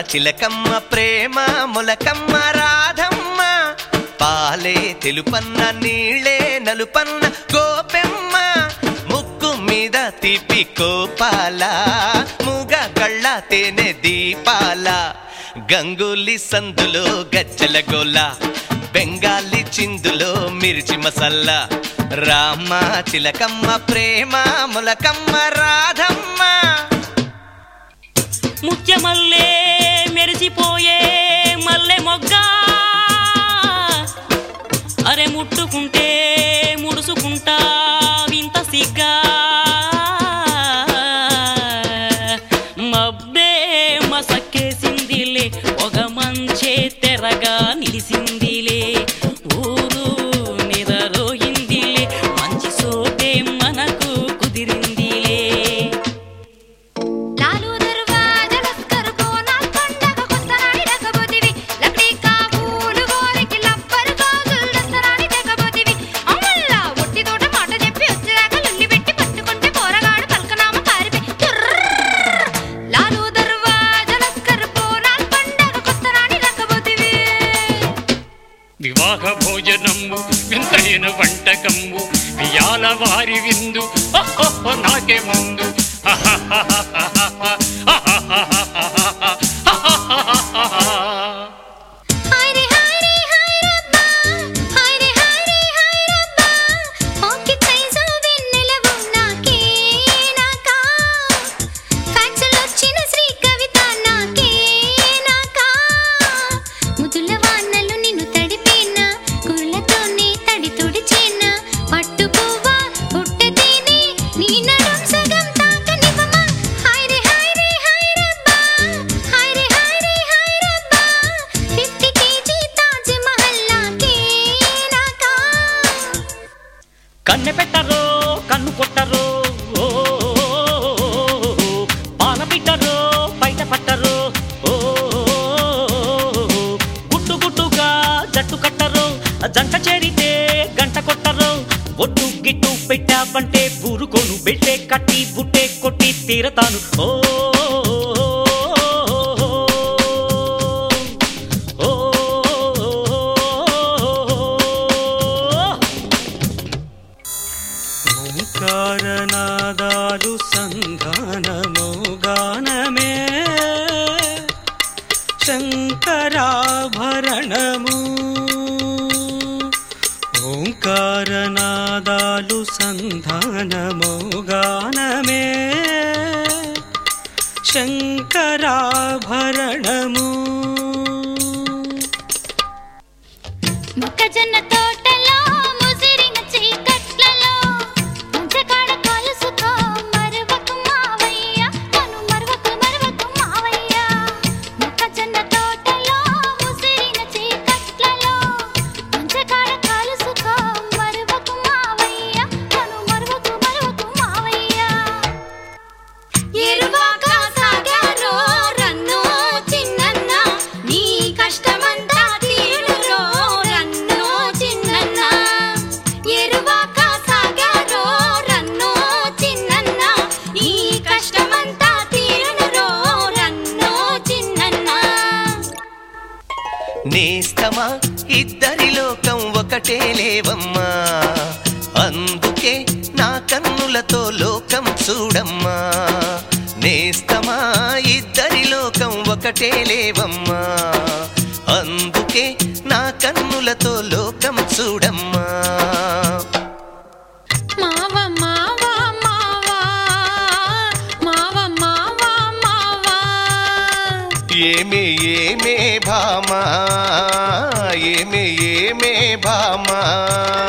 చిలకమ్మ ప్రేమ మొలకమ్మ రాధమ్మ పాలే తెలుపన్న నీళ్ళే నలుపన్న గోపెమ్మ ముక్కు మీద తీపి కోపాల మూగ కళ్ళ తేనె దీపాల గంగూలి సందులో గజ్జల గోల బెంగాలీ చిందులో మిర్చి మసల్లా రామ చిలకమ్మ ప్రేమ మొలకమ్మ రాధమ్మ ముత్యమల్లే మెరిసిపోయే మల్లె మొగ్గ అరే ముట్టుకుంటే ముడుసుకుంటా వింత సిగ్గా మబ్బే మసక్కేసిందిలే ఒక మంచే తెరగా నిలిసిందిలే ఊరు నిదరోయిందిలే మంచి సోటే మనకు కుదిరిందిలే లాలు దర్వాజా లస్కర్ కోనాల్ పండగ కొత్తనాడి రకబోతివి లక్డీ కాబూలు గోరికి లబ్బర్ గాజులు దస్తరాని తెగబోతివి అమ్మల్లా ఒట్టి తోట మాట చెప్పి వచ్చేదాకా లుల్లి పెట్టి పట్టుకుంటే పోరగాడు పల్కనామ పారిపే లాలు దర్వాజా లస్కర్ కోనాల్ పండగ కొత్తనాడి రకబోతివి వివాహ భోజనము వింతైన వంటకము వియాల వారి విందు ఓహో నాకే ముందు హైరే హైరే హైరబ్బా హైరే హైరే హైరబ్బా ఓకే సైజు వెన్నెలవు నాకే నాకా ఫ్యాక్సులు వచ్చిన శ్రీ కవిత నాకే నాకా ముదుల వానలు నిన్ను తడిపేనా కుర్లతోనే తడి తుడిచేనా పట్టు పువ్వా పుట్టతేనే నీ నడుం సగం తాకనివ్వమా హైరే హైరే హైరబ్బా హైరే హైరే హైరబ్బా ఫిఫ్టీ కేజీ తాజ్ మహల్ నాకే నాకా కన్నె పెట్టరో కన్ను కొట్టరో ఓ, పాల పిట్టరో బయట పట్టరో ఓ, గుట్టు గుట్టుగా జట్టు కట్టరో జంట చేరితే గంట కొట్టరో ఒట్టు గిట్టు పెట్టావంటే ఊరుకోను బెట్టే కట్టి బుట్టే కొట్టి తీరతాను ఓ ఓ, ఓ ఓంకారనాదాలు సంధానము గానమే శంకరాభరణము ఓంకారనాదాలు సంధానము గానమే శంకరాభరణము మొక్కజొన్న తోటలో ముసిరిన చీకట్లలో మంచకాడ కలుసుకో మరువకు మావయ్య నన్ను మరువకు మరువకు మావయ్య మొక్కజొన్న తోటలో ముసిరిన చీకట్లలో మంచకాడ కలుసుకో మరువకు మావయ్య నన్ను మరువకు మరువకు మావయ్య ఎరువాక సాగారో రన్నో చిన్నన్న నీ కష్టమంతా తీరురో రన్నో చిన్నన్న ఎరువాక సాగారో రన్నో చిన్నన్న నీ కష్టమంతా తీరునురో రన్నో చిన్నన్న నేస్తమా ఇద్దరి లోకం ఒకటే లేవమ్మా అందుకే నా కన్నులతో లోకం చూడమ్మా నేస్తమా ఇద్దరి లోకం ఒకటే లేవమ్మా అందుకే నా కన్నులతో లోకం చూడమ్మా మావ మావ మావ మావ మావ మావ ఏమే ఏమే భామా ఏమే ఏమే భామా